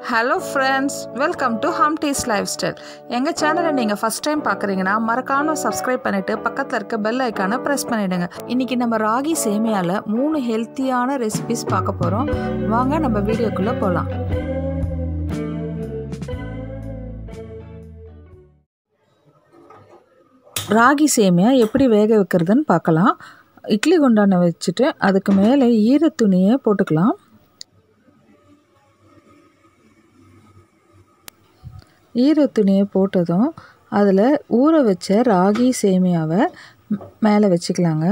hello friends welcome to ஹம் டீஸ் lifestyle எங்கள் சேனலை நீங்கள் ஃபஸ்ட் டைம் பார்க்குறீங்கன்னா மறக்காமல் சப்ஸ்கிரைப் பண்ணிவிட்டு பக்கத்தில் இருக்க பெல் ஐக்கானை ப்ரெஸ் பண்ணிவிடுங்க இன்றைக்கி நம்ம ராகி சேமியாவில் மூணு ஹெல்த்தியான ரெசிபிஸ் பார்க்க போகிறோம் வாங்க நம்ம வீடியோக்குள்ளே போகலாம் ராகி சேமியா எப்படி வேக வைக்கிறதுன்னு பார்க்கலாம் இட்லி குண்டானை வச்சுட்டு அதுக்கு மேலே ஈரத்துணியை போட்டுக்கலாம் ஈரத்துணியை போட்டதும் அதில் ஊற வச்ச ராகி சேமியாவை மேலே வச்சுக்கலாங்க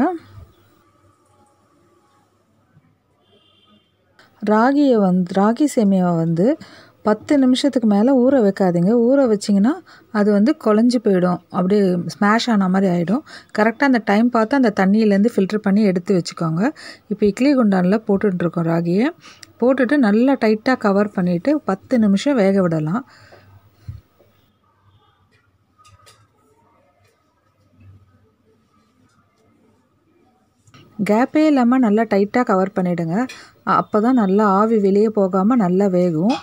ராகியை வந்து ராகி சேமியாவை வந்து பத்து நிமிஷத்துக்கு மேலே ஊற வைக்காதீங்க ஊற வச்சிங்கன்னா அது வந்து குழஞ்சி போயிடும் அப்படியே ஸ்மாஷ் ஆன மாதிரி ஆகிடும் கரெக்டாக அந்த டைம் பார்த்து அந்த தண்ணியிலேருந்து ஃபில்டர் பண்ணி எடுத்து வச்சுக்கோங்க இப்போ இட்லி குண்டானில் போட்டுட்ருக்கோம் ராகியை போட்டுட்டு நல்லா டைட்டாக கவர் பண்ணிவிட்டு பத்து நிமிஷம் வேக விடலாம் கேப்பே இல்லாமல் நல்லா டைட்டாக கவர் பண்ணிவிடுங்க அப்போ தான் நல்லா ஆவி வெளியே போகாமல் நல்லா வேகும்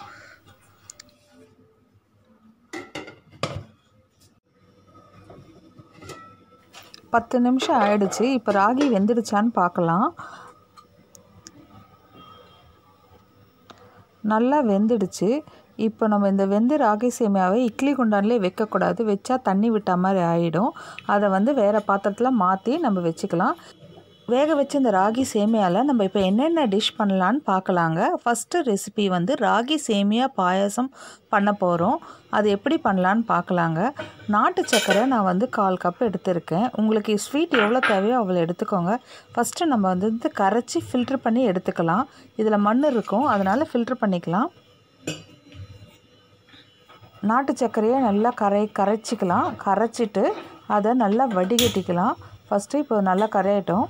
பத்து நிமிஷம் ஆயிடுச்சு இப்போ ராகி வெந்துடுச்சான்னு பார்க்கலாம் நல்லா வெந்துடுச்சு இப்போ நம்ம இந்த வெந்து ராகி சேமியாவை இட்லி குண்டான்லேயே வைக்கக்கூடாது வச்சா தண்ணி விட்ட மாதிரி ஆகிடும் அதை வந்து வேறு பாத்திரத்தில் மாற்றி நம்ம வச்சுக்கலாம் வேக வச்ச இந்த ராகி சேமியாவில் நம்ம இப்போ என்னென்ன டிஷ் பண்ணலான்னு பார்க்கலாங்க ஃபஸ்ட்டு ரெசிபி வந்து ராகி சேமியா பாயசம் பண்ண போகிறோம் அது எப்படி பண்ணலான்னு பார்க்கலாங்க நாட்டு சக்கரை நான் வந்து கால் கப் எடுத்திருக்கேன் உங்களுக்கு ஸ்வீட் எவ்வளோ தேவையோ அவ்வளோ எடுத்துக்கோங்க ஃபஸ்ட்டு நம்ம வந்து கரைச்சி ஃபில்ட்ரு பண்ணி எடுத்துக்கலாம் இதில் மண் இருக்கும் அதனால் ஃபில்ட்ரு பண்ணிக்கலாம் நாட்டு சர்க்கரையை நல்லா கரை கரைச்சிக்கலாம் கரைச்சிட்டு அதை நல்லா வடிகட்டிக்கலாம் ஃபஸ்ட்டு இப்போ நல்லா கரையட்டும்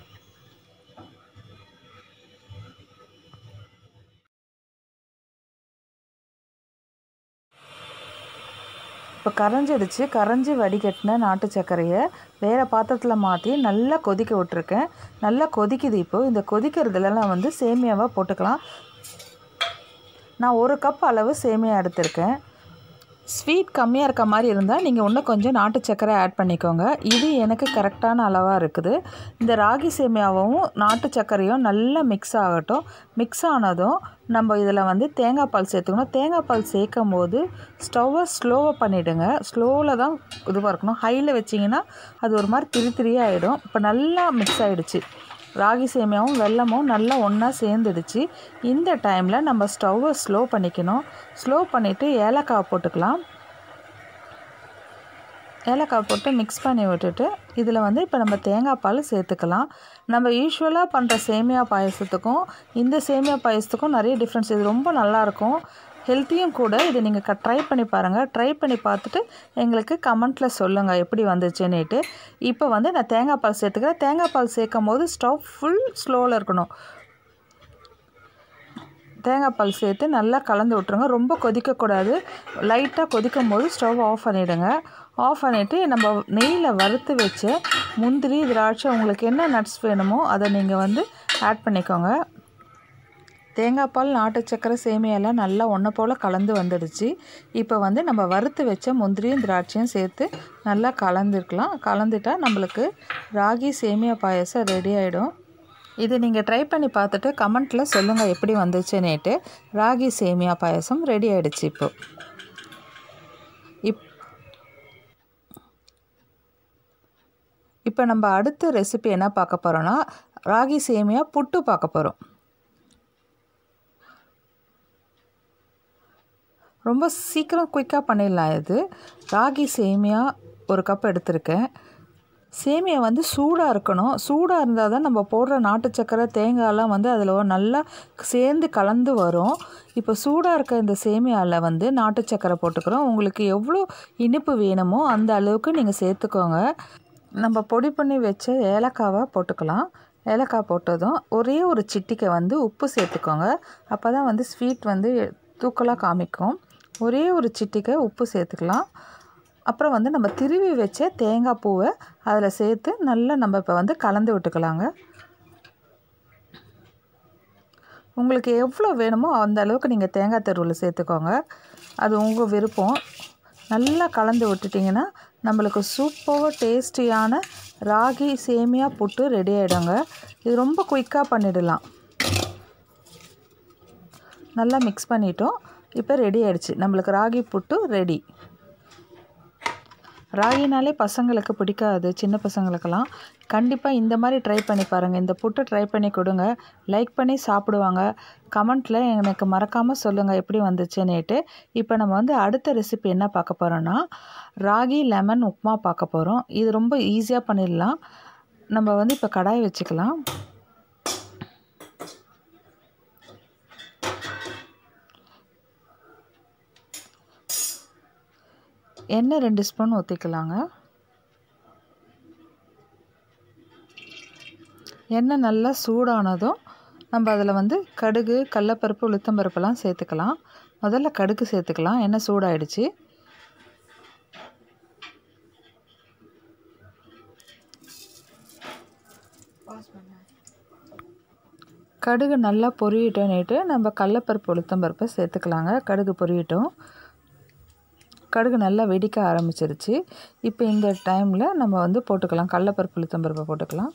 இப்போ கரைஞ்சிடுச்சு கரைஞ்சி வடிகட்டின நாட்டு சர்க்கரையை வேறு பாத்திரத்தில் மாற்றி நல்லா கொதிக்க விட்ருக்கேன் நல்லா கொதிக்குது இப்போது இந்த கொதிக்கிறதுலலாம் வந்து சேமியாவாக போட்டுக்கலாம் நான் ஒரு கப் அளவு சேமியா எடுத்திருக்கேன் ஸ்வீட் கம்மியாக இருக்க மாதிரி இருந்தால் நீங்கள் இன்னும் கொஞ்சம் நாட்டு சக்கரை ஆட் பண்ணிக்கோங்க இது எனக்கு கரெக்டான அளவாக இருக்குது இந்த ராகி சேமியாவும் நாட்டு சர்க்கரையும் நல்லா மிக்ஸ் ஆகட்டும் மிக்ஸ் ஆனதும் நம்ம இதில் வந்து தேங்காய் பால் சேர்த்துக்கணும் தேங்காய் பால் சேர்க்கும் போது ஸ்டவ்வை ஸ்லோவாக பண்ணிவிடுங்க ஸ்லோவில் தான் இதுவாக இருக்கணும் ஹையில் வச்சிங்கன்னா அது ஒரு மாதிரி திரி திரியாக ஆகிடும் இப்போ நல்லா மிக்ஸ் ஆகிடுச்சு ராகி சேமியாவும் வெல்லமும் நல்லா ஒன்றா சேர்ந்துடுச்சு இந்த டைமில் நம்ம ஸ்டவ்வை ஸ்லோ பண்ணிக்கணும் ஸ்லோ பண்ணிவிட்டு ஏலக்காய் போட்டுக்கலாம் ஏலக்காய் போட்டு மிக்ஸ் பண்ணி விட்டுட்டு இதில் வந்து இப்போ நம்ம தேங்காய் பால் சேர்த்துக்கலாம் நம்ம யூஸ்வலாக பண்ணுற சேமியா பாயசத்துக்கும் இந்த சேமியா பாயசத்துக்கும் நிறைய டிஃப்ரென்ஸ் இது ரொம்ப நல்லாயிருக்கும் ஹெல்த்தியும் கூட இது நீங்கள் க ட்ரை பண்ணி பாருங்கள் ட்ரை பண்ணி பார்த்துட்டு எங்களுக்கு கமெண்ட்டில் சொல்லுங்கள் எப்படி வந்துச்சுன்னுட்டு இப்போ வந்து நான் தேங்காய் பால் சேர்த்துக்கிறேன் தேங்காய் பால் சேர்க்கும் போது ஸ்டவ் ஃபுல் ஸ்லோவில் இருக்கணும் தேங்காய் பால் சேர்த்து நல்லா கலந்து விட்ருங்க ரொம்ப கொதிக்கக்கூடாது லைட்டாக கொதிக்கும் போது ஸ்டவ் ஆஃப் பண்ணிவிடுங்க ஆஃப் பண்ணிவிட்டு நம்ம நெய்யில் வறுத்து வச்ச முந்திரி திராட்சை உங்களுக்கு என்ன நட்ஸ் வேணுமோ அதை நீங்கள் வந்து ஆட் பண்ணிக்கோங்க தேங்காய் பால் நாட்டு சக்கரை சேமியெல்லாம் நல்லா ஒன்றை போல் கலந்து வந்துடுச்சு இப்போ வந்து நம்ம வறுத்து வச்ச முந்திரியும் திராட்சையும் சேர்த்து நல்லா கலந்துருக்கலாம் கலந்துட்டால் நம்மளுக்கு ராகி சேமியா பாயசம் ரெடி ஆகிடும் இது நீங்கள் ட்ரை பண்ணி பார்த்துட்டு கமெண்ட்டில் சொல்லுங்கள் எப்படி வந்துச்சுன்னுட்டு ராகி சேமியா பாயசம் ரெடி ஆகிடுச்சு இப்போது இப் இப்போ நம்ம அடுத்த ரெசிபி என்ன பார்க்க போகிறோன்னா ராகி சேமியா புட்டு பார்க்க போகிறோம் ரொம்ப சீக்கிரம் குயிக்காக பண்ணிடலாம் இது ராகி சேமியா ஒரு கப் எடுத்திருக்கேன் சேமியா வந்து சூடாக இருக்கணும் சூடாக இருந்தால் தான் நம்ம போடுற நாட்டு சக்கரை தேங்காயெல்லாம் வந்து அதில் நல்லா சேர்ந்து கலந்து வரும் இப்போ சூடாக இருக்க இந்த சேமியாவில் வந்து நாட்டு சக்கரை போட்டுக்கிறோம் உங்களுக்கு எவ்வளோ இனிப்பு வேணுமோ அந்த அளவுக்கு நீங்கள் சேர்த்துக்கோங்க நம்ம பொடி பண்ணி வச்ச ஏலக்காவை போட்டுக்கலாம் ஏலக்காய் போட்டதும் ஒரே ஒரு சிட்டிக்கை வந்து உப்பு சேர்த்துக்கோங்க அப்போ தான் வந்து ஸ்வீட் வந்து தூக்கலாக காமிக்கும் ஒரே ஒரு சிட்டிக்கை உப்பு சேர்த்துக்கலாம் அப்புறம் வந்து நம்ம திருவி வச்ச தேங்காய் பூவை அதில் சேர்த்து நல்லா நம்ம இப்போ வந்து கலந்து விட்டுக்கலாங்க உங்களுக்கு எவ்வளோ வேணுமோ அந்த அளவுக்கு நீங்கள் தேங்காய் தெருவில் சேர்த்துக்கோங்க அது உங்கள் விருப்பம் நல்லா கலந்து விட்டுட்டிங்கன்னா நம்மளுக்கு சூப்பராக டேஸ்டியான ராகி சேமியா புட்டு ரெடி ஆகிடுங்க இது ரொம்ப குயிக்காக பண்ணிடலாம் நல்லா மிக்ஸ் பண்ணிட்டோம் இப்போ ரெடி ஆயிடுச்சு நம்மளுக்கு ராகி புட்டு ரெடி ராகினாலே பசங்களுக்கு பிடிக்காது சின்ன பசங்களுக்கெல்லாம் கண்டிப்பாக இந்த மாதிரி ட்ரை பண்ணி பாருங்கள் இந்த புட்டு ட்ரை பண்ணி கொடுங்க லைக் பண்ணி சாப்பிடுவாங்க கமெண்ட்டில் எனக்கு மறக்காமல் சொல்லுங்கள் எப்படி வந்துச்சுன்னுட்டு இப்போ நம்ம வந்து அடுத்த ரெசிபி என்ன பார்க்க போகிறோன்னா ராகி லெமன் உப்புமா பார்க்க போகிறோம் இது ரொம்ப ஈஸியாக பண்ணிடலாம் நம்ம வந்து இப்போ கடாய் வச்சுக்கலாம் எண்ணெய் ரெண்டு ஸ்பூன் ஊற்றிக்கலாங்க எண்ணெய் நல்லா சூடானதும் நம்ம அதில் வந்து கடுகு கடலப்பருப்பு உளுத்தம்பருப்பெல்லாம் சேர்த்துக்கலாம் முதல்ல கடுகு சேர்த்துக்கலாம் எண்ணெய் சூடாயிடுச்சு கடுகு நல்லா பொரியட்டோன்னுட்டு நம்ம கடலப்பருப்பு உளுத்தம்பருப்பை சேர்த்துக்கலாங்க கடுகு பொரியட்டும் கடுகு நல்லா வெடிக்க ஆரம்பிச்சிருச்சு இப்போ இந்த டைமில் நம்ம வந்து போட்டுக்கலாம் கடலப்பருப்பு உளுத்தம்பருப்பை போட்டுக்கலாம்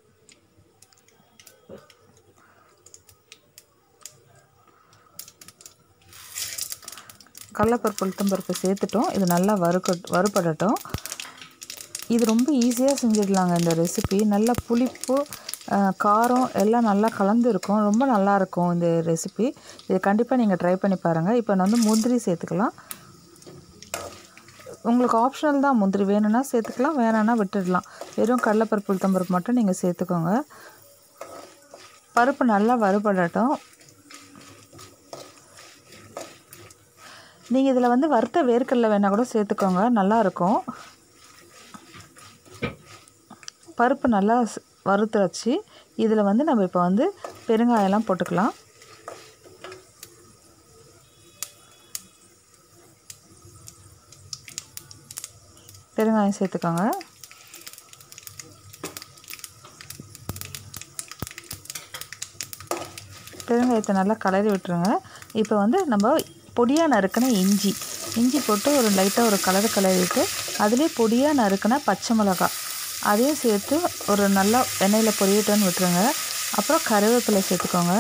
கடலப்பருப்பு உளுத்தம்பருப்பு சேர்த்துட்டோம் இது நல்லா வறுக்க வறுபடட்டும் இது ரொம்ப ஈஸியாக செஞ்சிடலாங்க இந்த ரெசிபி நல்ல புளிப்பு காரம் எல்லாம் நல்லா கலந்து இருக்கும் ரொம்ப நல்லாயிருக்கும் இந்த ரெசிபி இது கண்டிப்பாக நீங்கள் ட்ரை பண்ணி பாருங்கள் இப்போ நான் வந்து முந்திரி சேர்த்துக்கலாம் உங்களுக்கு ஆப்ஷனல் தான் முந்திரி வேணும்னா சேர்த்துக்கலாம் வேணான்னா விட்டுடலாம் வெறும் கடலைப்பருப்பு உளுத்தம்பருப்பு மட்டும் நீங்கள் சேர்த்துக்கோங்க பருப்பு நல்லா வறுபடட்டும் நீங்கள் இதில் வந்து வறுத்த வேர்க்கடலை வேணால் கூட சேர்த்துக்கோங்க நல்லாயிருக்கும் பருப்பு நல்லா வறுத்து வச்சு இதில் வந்து நம்ம இப்போ வந்து பெருங்காயம்லாம் போட்டுக்கலாம் பெருங்காயம் சேர்த்துக்கோங்க பெருங்காயத்தை நல்லா கலரி விட்டுருங்க இப்போ வந்து நம்ம பொடியாக நறுக்கின இஞ்சி இஞ்சி போட்டு ஒரு லைட்டாக ஒரு கலர் கலரிட்டு அதுலேயே பொடியாக நறுக்கின பச்சை மிளகா அதையும் சேர்த்து ஒரு நல்லா எண்ணெயில் பொரியட்டோன்னு விட்டுருங்க அப்புறம் கருவேப்பிலை சேர்த்துக்கோங்க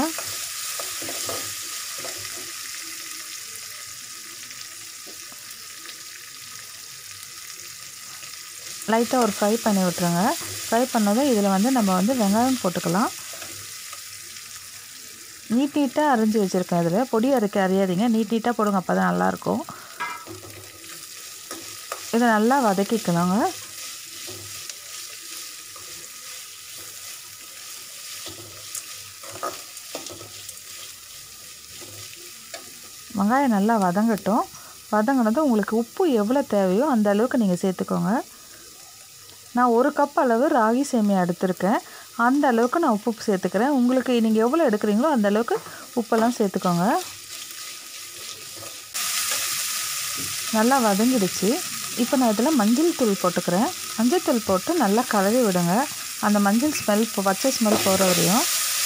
லைட்டாக ஒரு ஃப்ரை பண்ணி விட்டுருங்க ஃப்ரை பண்ணதும் இதில் வந்து நம்ம வந்து வெங்காயம் போட்டுக்கலாம் நீட் நீட்டாக அரிஞ்சு வச்சுருக்கேன் இதில் பொடி அரைக்க அறியாதீங்க நீட் நீட்டாக போடுங்க அப்போ தான் நல்லாயிருக்கும் இதை நல்லா வதக்கிக்கலாங்க வெங்காயம் நல்லா வதங்கட்டும் வதங்கினதும் உங்களுக்கு உப்பு எவ்வளோ தேவையோ அந்த அளவுக்கு நீங்கள் சேர்த்துக்கோங்க நான் ஒரு கப் அளவு ராகி சேமியா எடுத்திருக்கேன் அந்த அளவுக்கு நான் உப்பு சேர்த்துக்கிறேன் உங்களுக்கு நீங்கள் எவ்வளோ எடுக்கிறீங்களோ அந்த அளவுக்கு உப்பெல்லாம் சேர்த்துக்கோங்க நல்லா வதங்கிடுச்சு இப்போ நான் இதில் மஞ்சள் தூள் போட்டுக்கிறேன் மஞ்சள் தூள் போட்டு நல்லா கலரி விடுங்க அந்த மஞ்சள் ஸ்மெல் பச்சை ஸ்மெல் போகிற வரையும்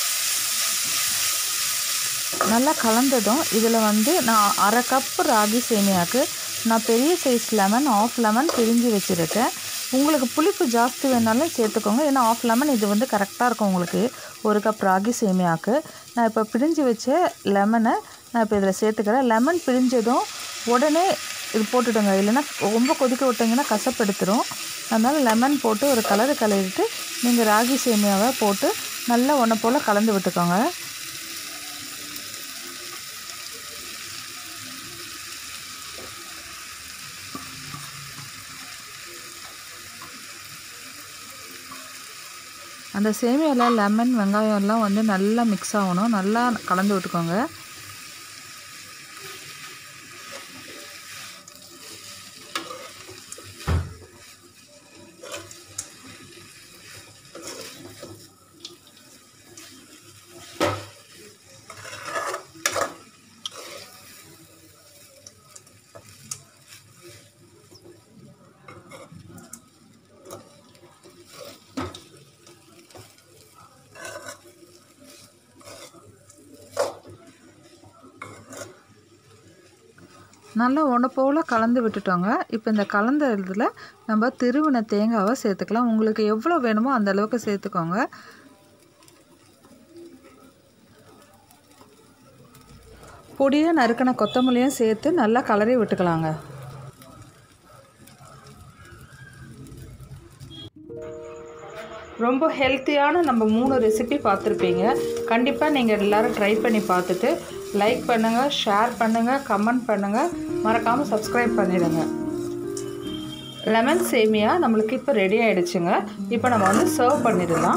நல்லா கலந்ததும் இதில் வந்து நான் அரை கப்பு ராகி சேமியாவுக்கு நான் பெரிய சைஸ் லெமன் ஆஃப் லெமன் பிரிஞ்சு வச்சுருக்கேன் உங்களுக்கு புளிப்பு ஜாஸ்தி வேணாலும் சேர்த்துக்கோங்க ஏன்னா ஆஃப் லெமன் இது வந்து கரெக்டாக இருக்கும் உங்களுக்கு ஒரு கப் ராகி சேமியாவுக்கு நான் இப்போ பிழிஞ்சு வச்ச லெமனை நான் இப்போ இதில் சேர்த்துக்கிறேன் லெமன் பிழிஞ்சதும் உடனே இது போட்டுடுங்க இல்லைன்னா ரொம்ப கொதிக்க விட்டிங்கன்னா கசப்பெடுத்துரும் அதனால் லெமன் போட்டு ஒரு கலரு கலரிட்டு நீங்கள் ராகி சேமியாவை போட்டு நல்லா ஒன்று போல் கலந்து விட்டுக்கோங்க அந்த சேமியாவில் லெமன் வெங்காயம்லாம் வந்து நல்லா மிக்ஸ் ஆகணும் நல்லா கலந்து விட்டுக்கோங்க நல்லா ஒன்று போல் கலந்து விட்டுட்டோங்க இப்போ இந்த கலந்த இதில் நம்ம திருவின தேங்காவை சேர்த்துக்கலாம் உங்களுக்கு எவ்வளோ வேணுமோ அந்த அளவுக்கு சேர்த்துக்கோங்க பொடியாக நறுக்கின கொத்தமல்லியும் சேர்த்து நல்லா கலரி விட்டுக்கலாங்க ரொம்ப ஹெல்த்தியான நம்ம மூணு ரெசிபி பார்த்துருப்பீங்க கண்டிப்பாக நீங்கள் எல்லோரும் ட்ரை பண்ணி பார்த்துட்டு லைக் பண்ணுங்கள் ஷேர் பண்ணுங்கள் கமெண்ட் பண்ணுங்கள் மறக்காமல் சப்ஸ்கிரைப் பண்ணிடுங்க லெமன் சேமியா நம்மளுக்கு இப்போ ரெடி ஆகிடுச்சுங்க இப்போ நம்ம வந்து சர்வ் பண்ணிடலாம்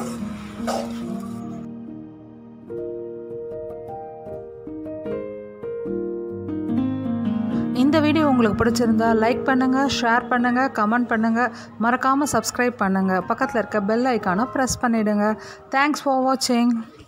இந்த வீடியோ உங்களுக்கு பிடிச்சிருந்தா லைக் பண்ணுங்கள் ஷேர் பண்ணுங்கள் கமெண்ட் பண்ணுங்கள் மறக்காமல் சப்ஸ்கிரைப் பண்ணுங்கள் பக்கத்தில் இருக்க பெல் ஐக்கானை ப்ரெஸ் பண்ணிவிடுங்க தேங்க்ஸ் ஃபார் வாட்சிங்